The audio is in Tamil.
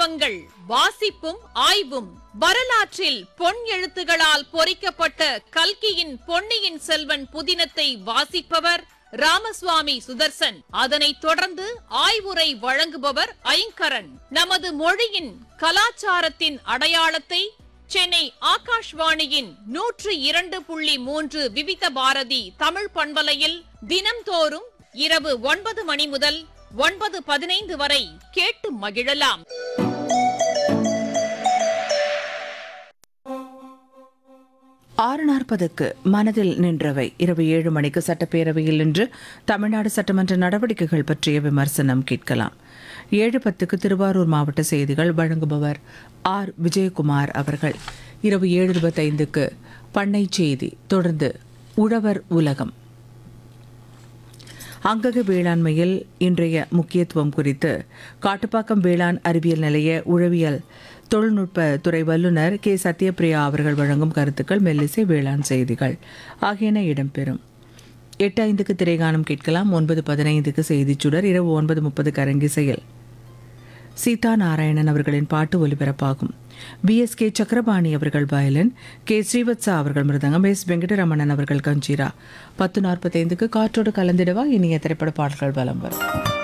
உங்கள் வாசிப்பும் ஆய்வும் வரலாற்றில் பொன் எழுத்துகளால் பொறிக்கப்பட்ட கல்கியின் பொன்னியின் செல்வன் புதினத்தை வாசிப்பவர் ராமசுவாமி சுதர்சன் அதனைத் தொடர்ந்து ஆய்வுரை வழங்குபவர் ஐங்கரன் நமது மொழியின் கலாச்சாரத்தின் அடையாளத்தை சென்னை ஆகாஷ்வாணியின் நூற்று இரண்டு புள்ளி மூன்று விவித பாரதி தமிழ் பண்பலையில் தினம்தோறும் இரவு ஒன்பது மணி முதல் ஒன்பது பதினைந்து வரை கேட்டு மகிழலாம் ஆறு நாற்பதுக்கு மனதில் நின்றவை இரவு ஏழு மணிக்கு சட்டப்பேரவையில் இன்று தமிழ்நாடு சட்டமன்ற நடவடிக்கைகள் பற்றிய விமர்சனம் கேட்கலாம் ஏழு பத்துக்கு திருவாரூர் மாவட்ட செய்திகள் வழங்குபவர் ஆர் விஜயகுமார் அவர்கள் இரவு ஏழு இருபத்தைந்துக்கு பண்ணை செய்தி தொடர்ந்து உழவர் உலகம் அங்கக வேளாண்மையில் இன்றைய முக்கியத்துவம் குறித்து காட்டுப்பாக்கம் வேளாண் அறிவியல் நிலைய உழவியல் தொழில்நுட்ப துறை வல்லுநர் கே சத்யபிரியா அவர்கள் வழங்கும் கருத்துக்கள் மெல்லிசை வேளாண் செய்திகள் ஆகியன இடம்பெறும் எட்டு ஐந்துக்கு திரைகானம் கேட்கலாம் ஒன்பது பதினைந்துக்கு செய்திச் சுடர் இரவு ஒன்பது முப்பதுக்கு அரங்கிசையில் சீதா நாராயணன் அவர்களின் பாட்டு ஒலிபரப்பாகும் பி எஸ் கே சக்கரபாணி அவர்கள் வயலின் கே ஸ்ரீவத்சா அவர்கள் மிருதங்கம் எஸ் வெங்கடரமணன் அவர்கள் கஞ்சீரா பத்து நாற்பத்தைந்துக்கு காற்றோடு கலந்திடவா இனிய திரைப்பட பாடல்கள் வலம் வரும்